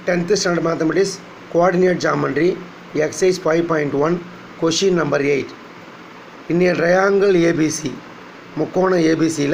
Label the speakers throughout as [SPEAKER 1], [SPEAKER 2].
[SPEAKER 1] 10th standard mathematics coordinate geometry exercise 5.1 question number 8 in a triangle abc முக்கோண ஏபிசியில்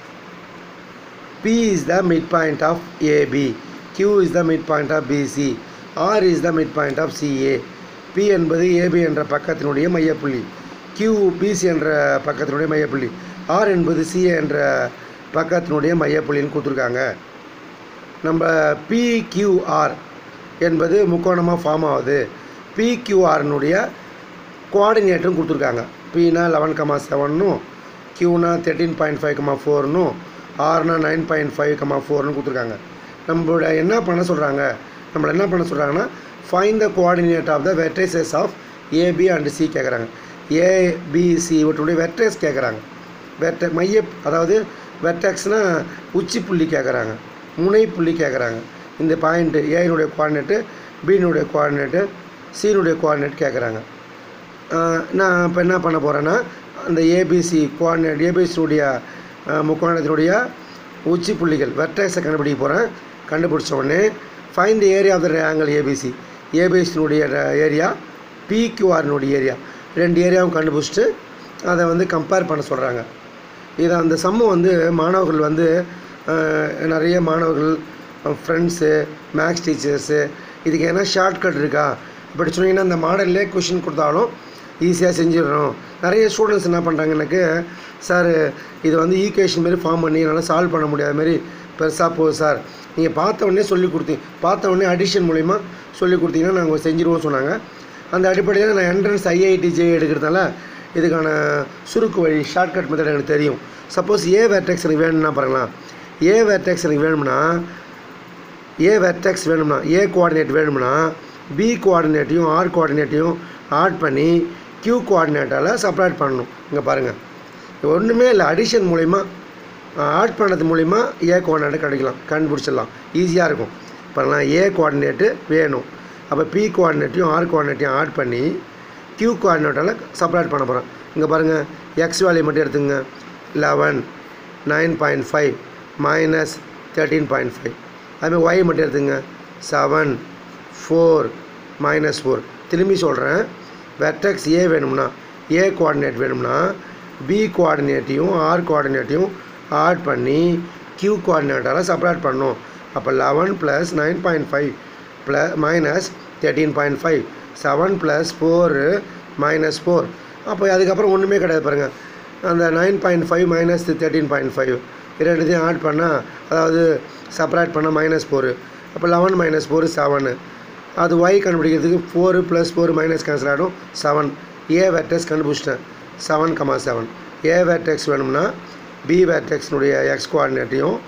[SPEAKER 1] P is the midpoint of AB Q is the midpoint of BC R is the midpoint of CA P என்பது AB என்ற பக்கத்தினுடைய மையப்புள்ளி Q BC என்ற பக்கத்தினுடைய மையப்புள்ளி R என்பது CA என்ற பக்கத்தினுடைய மையப்புள்ளின்னு கொடுத்துருக்காங்க நம்ம PQR என்பது முக்கோணமாக form ஆகுது PQRனுடைய கோஆர்டினேட்டரும் கொடுத்துருக்காங்க பினா லெவன் கமா செவன்னும் கியூனா தேர்ட்டீன் பாயிண்ட் ஃபைவ் கமா ஃபோர்னும் ஆர்னா நைன் பாயிண்ட் ஃபைவ் கமா ஃபோர்னு கொடுத்துருக்காங்க நம்மளோட என்ன பண்ண சொல்கிறாங்க நம்மளை என்ன பண்ண சொல்கிறாங்கன்னா find the coordinate of the வெட்ரேசஸ் ஆஃப் ஏபி அண்ட் சி கேட்குறாங்க ஏபிசி இவற்றுடைய வெட்ரேஸ் கேட்குறாங்க வெட்ட மைய அதாவது வெட்டெக்ஸ்னால் உச்சி புள்ளி கேட்குறாங்க முனை புள்ளி கேட்குறாங்க இந்த பாயிண்ட்டு ஏனுடைய கோஆர்டினேட்டு பியினுடைய கோஆர்டினேட்டு சீனுடைய கோஆர்டினேட் கேட்குறாங்க நான் இப்போ என்ன பண்ண போகிறேன்னா அந்த ஏபிசி கோஆர்டினேட் ஏபிசியுடைய முக்கோணத்தினுடைய உச்சி புள்ளிகள் வெர்டெக்ஸை கண்டுபிடிக்க போகிறேன் கண்டுபிடிச்ச உடனே find the area of the triangle A B C ஏபிசினுடைய ஏரியா பிக்யூஆர்னுடைய ஏரியா ரெண்டு ஏரியாவும் கண்டுபிடிச்சிட்டு அதை வந்து கம்பேர் பண்ண சொல்கிறாங்க இதை அந்த சம்மு வந்து மாணவர்கள் வந்து அஹ், நிறைய மாணவர்கள் ஃப்ரெண்ட்ஸு மேக்ஸ் டீச்சர்ஸு இதுக்கு என்ன ஷார்ட்கட் இருக்கா இப்படி சொன்னீங்கன்னா அந்த மாடல்லே கொஷின் கொடுத்தாலும் ஈஸியாக செஞ்சிடணும் நிறைய ஸ்டூடெண்ட்ஸ் என்ன பண்ணுறாங்க எனக்கு சார் இது வந்து ஈக்குவேஷன் மாரி ஃபார்ம் பண்ணி என்னால் சால்வ் பண்ண முடியாத மாதிரி பெருசாக போகுது சார் நீங்கள் பார்த்த உடனே சொல்லி கொடுத்தீங்க பார்த்த உடனே அடிஷன் மூலிமா சொல்லி கொடுத்தீங்கன்னா நாங்கள் செஞ்சிருவோம் சொன்னாங்க அந்த அடிப்படையில் நான் என்ட்ரன்ஸ் ஐஐடி ஜே எடுக்கிறதுனால இதுக்கான சுருக்கு வழி ஷார்ட்கட் மெத்தட் எனக்கு தெரியும் சப்போஸ் ஏ வேர்டெக்ஸ் எனக்கு வேணும்னா பாருங்களேன் ஏ வேர்டெக்ஸ் எனக்கு வேணும்னா ஏ வெர்டெக்ஸ் வேணும்னா ஏ கோஆர்டினேட் வேணும்னா பி கோஆர்டினேட்டையும் ஆர் கோஆர்டினேட்டையும் ஆட் பண்ணி கியூ கோஆர்டினேட்டால் செப்பரேட் பண்ணணும் இங்கே பாருங்கள் ஒன்றுமே இல்லை அடிஷன் மூலிமா ஆட் பண்ணது மூலிமா ஏ கோஆர்டினேட்டை கிடைக்கலாம் கண்டுபிடிச்சிடலாம் ஈஸியாக இருக்கும் பண்ணலாம் ஏ கோஆர்டினேட்டு வேணும் அப்போ பி கோஆர்டினேட்டையும் ஆர் கோஆர்டினேட்டையும் ஆட் பண்ணி கியூ கோஆர்டினேட்டால் செப்பரேட் பண்ண போகிறேன் இங்கே பாருங்கள் எக்ஸ் வேல்யூ மட்டும் எடுத்துங்க eleven nine point five minus thirteen point five அதுமாதிரி ஒய் மட்டும் எடுத்துங்க செவன் ஃபோர் மைனஸ் ஃபோர் திரும்பி சொல்கிறேன் வெர்டெக்ஸ் ஏ வேணும்னா ஏ கோஆர்டினேட் வேணும்னா பி கோஆர்டினேட்டையும் ஆர் கோஆர்டினேட்டையும் ஆட் பண்ணி கியூ கோஆர்டினேட்டால் செப்பரேட் பண்ணணும் அப்போ eleven plus nine point five plus minus thirteen point five seven plus four minus four அப்போ அதுக்கப்புறம் ஒன்றுமே கிடையாது பாருங்கள் அந்த nine point five minus thirteen point five ரெண்டுத்தையும் ஆட் பண்ணால் அதாவது செப்பரேட் பண்ணால் மைனஸ் ஃபோரு அப்போ லெவன் மைனஸ் ஃபோரு செவனு அது ஒய் கண்டுபிடிக்கிறதுக்கு four plus four minus cancel ஆகிடும் செவன் ஏ வேர்டெக்ஸ் கண்டுபிடிச்சிட்டேன் seven comma seven A vertex வேணும்னா பி வேர்டெக்ஸ்னுடைய எக்ஸ் கோஆர்டினேட்டையும்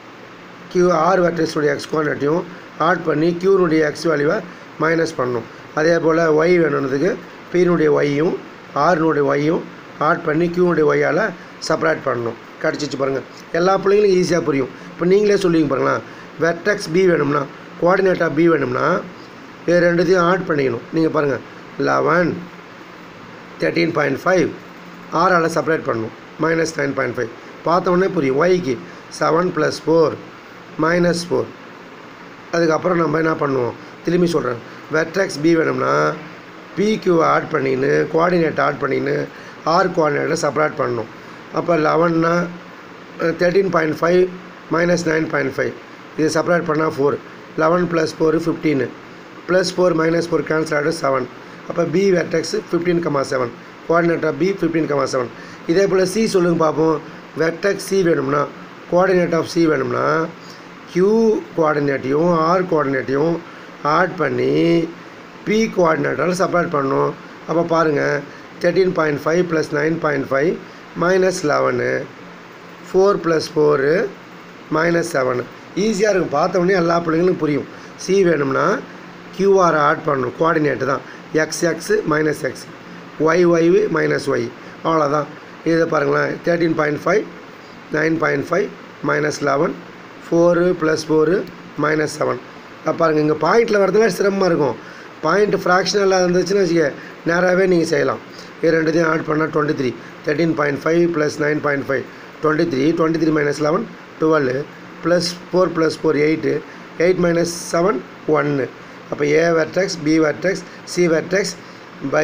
[SPEAKER 1] கியூ ஆர் வேர்டெக்ஸுடைய எக்ஸ் கோஆர்டினேட்டையும் ஆட் பண்ணி கியூனுடைய எக்ஸ் வேல்யூவை மைனஸ் பண்ணணும் அதே போல் ஒய் வேணுன்றதுக்கு பினுடைய ஒய்யும் ஆர்னுடைய ஒய்யும் ஆட் பண்ணி கியூனுடைய ஒய்யால் செப்பரேட் பண்ணணும் கிடச்சிச்சு பாருங்கள் எல்லா பிள்ளைங்களும் ஈஸியாக புரியும் இப்போ நீங்களே சொல்லுவீங்க பாருங்களேன் வெர்டெக்ஸ் பி வேணும்னா கோஆர்டினேட்டாக பி வேணும்னா இது ரெண்டுத்தையும் ஆட் பண்ணிக்கணும் நீங்கள் பாருங்கள் லெவன் தேர்ட்டீன் பாயிண்ட் ஃபைவ் ஆறால் செப்பரேட் பண்ணணும் மைனஸ் நைன் பாயிண்ட் ஃபைவ் பார்த்த உடனே புரியும் ஒய்க்கு seven plus four minus four அதுக்கப்புறம் நம்ம என்ன பண்ணுவோம் திரும்பி சொல்கிறேன் வெர்டெக்ஸ் பி வேணும்னா பிக்யூவை ஆட் பண்ணின்னு கோஆர்டினேட் ஆட் பண்ணின்னு ஆர் கோஆர்டினேட்டை செப்பரேட் பண்ணணும் அப்போ லெவன்னா thirteen point five minus nine point five இது செப்பரேட் பண்ணால் four eleven plus four fifteen plus four minus four cancel ஆகிடும் செவன் அப்போ B vertex fifteen comma seven கோஆர்டினேட்டாக பி ஃபிஃப்டீன் கமா செவன் இதே போல் சி சொல்லுங்க பார்ப்போம் வெர்டெக்ஸ் சி வேணும்னா கோஆர்டினேட் ஆஃப் சி வேணும்னா க்யூ கோஆர்டினேட்டையும் ஆர் கோஆர்டினேட்டையும் ஆட் பண்ணி பி கோஆர்டினேட்டால் செப்பரேட் பண்ணணும் அப்போ பாருங்கள் thirteen point five plus nine point five minus eleven four plus four minus seven ஈஸியாக இருக்கும் பார்த்த உடனே எல்லா பிள்ளைங்களுக்கும் புரியும் சி வேணும்னா கியூஆர் ஆட் பண்ணணும் கோஆர்டினேட்டு தான் x x minus x y y minus y அவ்வளோதான் இதை பாருங்களேன் thirteen point five nine point five minus eleven four plus four minus seven பாருங்கள் இங்கே பாயிண்டில் வரதுல சிரமமாக இருக்கும் பாயிண்ட் ஃப்ராக்ஷனலாக இருந்துச்சுன்னு வச்சுக்க நேராகவே நீங்கள் செய்யலாம் இது ரெண்டுத்தையும் ஆட் பண்ணால் twenty three thirteen point five plus nine point five twenty three twenty three minus eleven twelve plus four plus four eight eight minus seven ஒன்று அப்போ A vertex B vertex C vertex by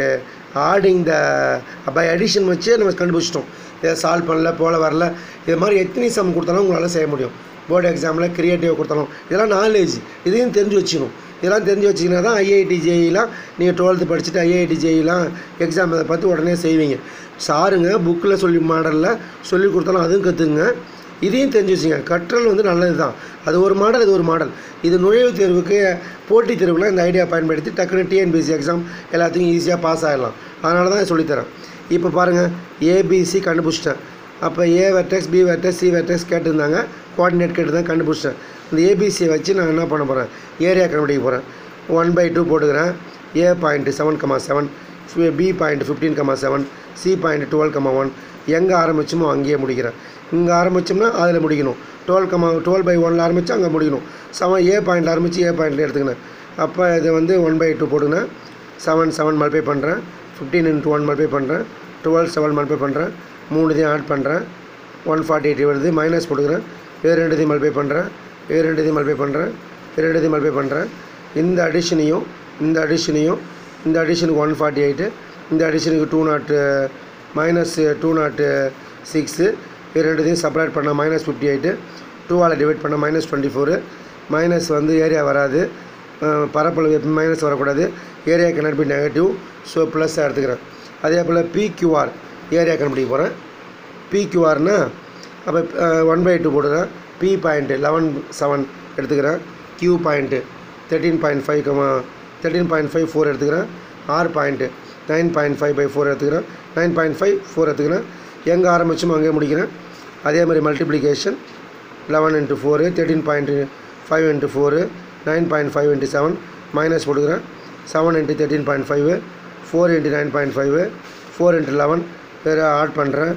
[SPEAKER 1] adding the by addition வச்சே நம்ம கண்டுபிடிச்சிட்டோம் இதை solve பண்ணல போல வரல இது மாதிரி எத்தனை சம் கொடுத்தாலும் உங்களால் செய்ய முடியும் போர்டு எக்ஸாமில் க்ரியேட்டிவ் கொடுத்தாலும் இதெல்லாம் நாலேஜ் இதையும் தெரிஞ்சு வச்சுக்கணும் இதெல்லாம் தெரிஞ்சு வச்சிங்கன்னா தான் ஐஐடி ஜேஇலாம் நீங்கள் டுவெல்த்து படிச்சுட்டு ஐஐடி ஜேஇலாம் எக்ஸாம் அதை பார்த்து உடனே செய்வீங்க சாருங்க புக்கில் சொல்லி மாடலில் சொல்லி கொடுத்தாலும் அதுவும் கற்றுங்க இதையும் தெரிஞ்சு வச்சுங்க கற்றல் வந்து நல்லது தான் அது ஒரு மாடல் இது ஒரு மாடல் இது நுழைவுத் தேர்வுக்கு போட்டித் தேர்வுலாம் இந்த ஐடியா பயன்படுத்தி டக்குனு டிஎன்பிசி எக்ஸாம் எல்லாத்தையும் ஈஸியாக பாஸ் ஆகிடலாம் அதனால தான் சொல்லித்தரேன் இப்போ பாருங்கள் ஏபிசி கண்டுபிடிச்சிட்டேன் அப்போ A vertex B vertex C vertex கேட்டிருந்தாங்க கோஆர்டினேட் கேட்டு தான் கண்டுபிடிச்சிட்டேன் இந்த ஏபிசியை வச்சு நான் என்ன பண்ண போகிறேன் ஏரியா கண்டுபிடிக்க போகிறேன் ஒன் பை டூ போட்டுக்கிறேன் A point seven comma seven B point fifteen comma seven C point twelve comma one எங்கே ஆரம்பிச்சோமோ அங்கேயே முடிக்கிறேன் இங்கே ஆரம்பித்தோம்னா அதில் முடிக்கணும் டுவெல் கமா டுவெல் பை ஒனில் ஆரம்பித்தா அங்கே முடிக்கணும் செவன் ஏ பாயிண்ட் ஆரம்பித்து ஏ பாயிண்ட்டில் எடுத்துக்கினேன் அப்போ இது வந்து ஒன் பை டூ போட்டுக்கினேன் செவன் செவன் மல்பை பண்ணுறேன் ஃபிஃப்டீன் இன்ட்டு ஒன் மல்பை பண்ணுறேன் டுவெல் செவன் மல்பை பண்ணுறேன் மூணுதையும் ஆட் பண்ணுறேன் ஒன் ஃபார்ட்டி எயிட் வருது மைனஸ் போட்டுக்கிறேன் இது ரெண்டுத்தையும் மல்பை பண்ணுறேன் இது ரெண்டுத்தையும் மல்பை பண்ணுறேன் இது ரெண்டுத்தையும் மல்பை பண்ணுறேன் இந்த அடிஷனையும் இந்த அடிஷனையும் இந்த அடிஷனுக்கு ஒன் ஃபார்ட்டி எயிட்டு இந்த அடிஷனுக்கு two nought minus two nought six இது ரெண்டுத்தையும் செப்பரேட் பண்ணால் மைனஸ் ஃபிஃப்டி எயிட்டு டூவால் டிவைட் பண்ணால் மைனஸ் டுவெண்ட்டி ஃபோரு மைனஸ் வந்து ஏரியா வராது அஹ் பரப்பளவு மைனஸ் வரக்கூடாது area can't be negative so ப்ளஸ்ஸாக எடுத்துக்கிறேன் அதே போல் பிக்யூஆர் ஏரியா கண்டுபிடிக்க போகிறேன் பிக்யூஆர்னா அப்போ ஒன் பை டூ போடுறேன் பி பாயிண்ட்டு லெவன் செவன் எடுத்துக்கிறேன் Q point thirteen point five comma thirteen point five four எடுத்துக்கிறேன் R point nine point five by four எடுத்துக்கிறேன் நைன் பாயிண்ட் ஃபைவ் ஃபோர் எடுத்துக்கிறேன் எங்கே ஆரம்பிச்சோமோ அங்கேயே முடிக்கிறேன் அதே மாதிரி multiplication eleven into four thirteen point five into four nine point five into seven minus போட்டுக்கிறேன் seven into thirteen point five four into nine point five four into eleven வேறு add பண்ணுறேன்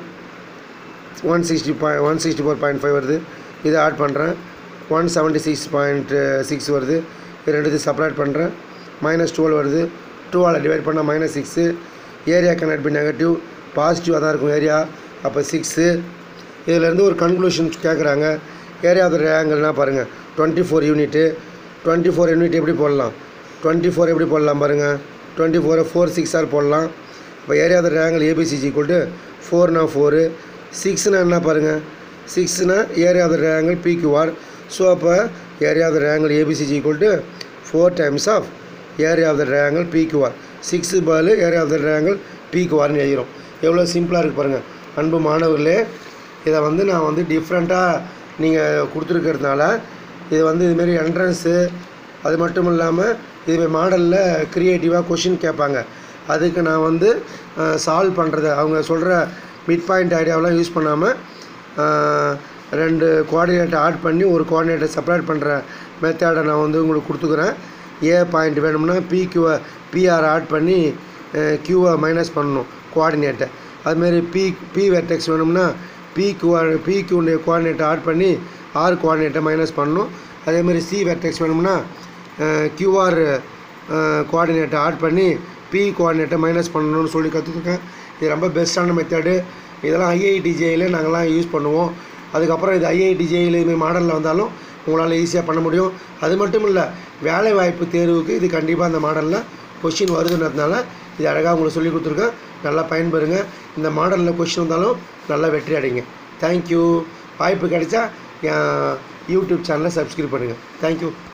[SPEAKER 1] one sixty by one sixty four point five வருது இதை add பண்ணுறேன் one seventy six point six வருது இது ரெண்டுத்தையும் separate பண்ணுறேன் மைனஸ் டுவெல் வருது டூவால் டிவைட் பண்ணால் minus six area can't be negative பாசிட்டிவாக தான் இருக்கும் ஏரியா அப்போ சிக்ஸு இதிலேருந்து ஒரு கன்க்ளூஷன் கேட்குறாங்க ஏரியா ஆஃப் த ட்ரையாங்கிள்னா பாருங்கள் twenty four unit twenty four unit எப்படி போடலாம் டுவெண்ட்டி ஃபோர் எப்படி போடலாம் பாருங்கள் டுவெண்ட்டி ஃபோரை ஃபோர் சிக்ஸ் ஆர் போடலாம் இப்போ area of the triangle ABCG equal ஃபோர்னா ஃபோரு சிக்ஸ்னா என்ன பாருங்கள் சிக்ஸ்னா area of the triangle PQR so அப்போ area of the triangle ABCG equal to four times of area of the triangle PQR six பால் area of the triangle பிக்யூஆர்னு எழுதிரும் எவ்வளோ சிம்பிளாக இருக்குது பாருங்கள் அன்பு மாணவர்களே இதை வந்து நான் வந்து டிஃப்ரெண்ட்டாக நீங்கள் கொடுத்துருக்கறதுனால இது வந்து இதுமாரி என்ட்ரன்ஸு அது மட்டும் இல்லாமல் இதுமாரி மாடலில் க்ரியேட்டிவாக கொஷின் கேட்பாங்க அதுக்கு நான் வந்து சால்வ் பண்ணுறது அவங்க சொல்கிற மிட் பாயிண்ட் ஐடியாவெலாம் யூஸ் பண்ணாமல் ரெண்டு கோஆர்டினேட்டை ஆட் பண்ணி ஒரு கோஆர்டினேட்டை செப்பரேட் பண்ணுற மெத்தடை நான் வந்து உங்களுக்கு கொடுத்துக்கிறேன் ஏ பாயிண்ட் வேணும்னா பிக்யூவை பிஆர் ஆட் பண்ணி கியூவை மைனஸ் பண்ணணும் கோஆர்டினேட்டை அதுமாரி பி பி வெர்டெக்ஸ் வேணும்னா பி கியூ பி கியூடைய கோஆர்டினேட்டை ஆட் பண்ணி ஆர் கோஆர்டினேட்டை மைனஸ் பண்ணணும் அதேமாதிரி சி வெர்டெக்ஸ் வேணும்னா கியூஆர் கோஆர்டினேட்டை ஆட் பண்ணி பி கோஆர்டினேட்டை மைனஸ் பண்ணணும்னு சொல்லி கற்றுருக்கேன் இது ரொம்ப பெஸ்ட்டான மெத்தடு இதெல்லாம் ஐஐடி ஜேயில் நாங்கள்லாம் யூஸ் பண்ணுவோம் அதுக்கப்புறம் இது ஐஐடி ஜேயில் இதுமாதிரி மாடலில் வந்தாலும் உங்களால் ஈஸியாக பண்ண முடியும் அது மட்டும் இல்லை வேலை வாய்ப்பு தேர்வுக்கு இது கண்டிப்பாக அந்த மாடலில் கொஷின் வருதுன்றதுனால இது அழகாக உங்களுக்கு சொல்லி கொடுத்துருக்கேன் நல்லா பயன்பெறுங்க இந்த மாடலில் கொஷின் வந்தாலும் நல்லா வெற்றி அடைங்க தேங்க்யூ வாய்ப்பு கிடைச்சா என் யூடியூப் சேனலை சப்ஸ்கிரைப் பண்ணுங்கள் தேங்க்யூ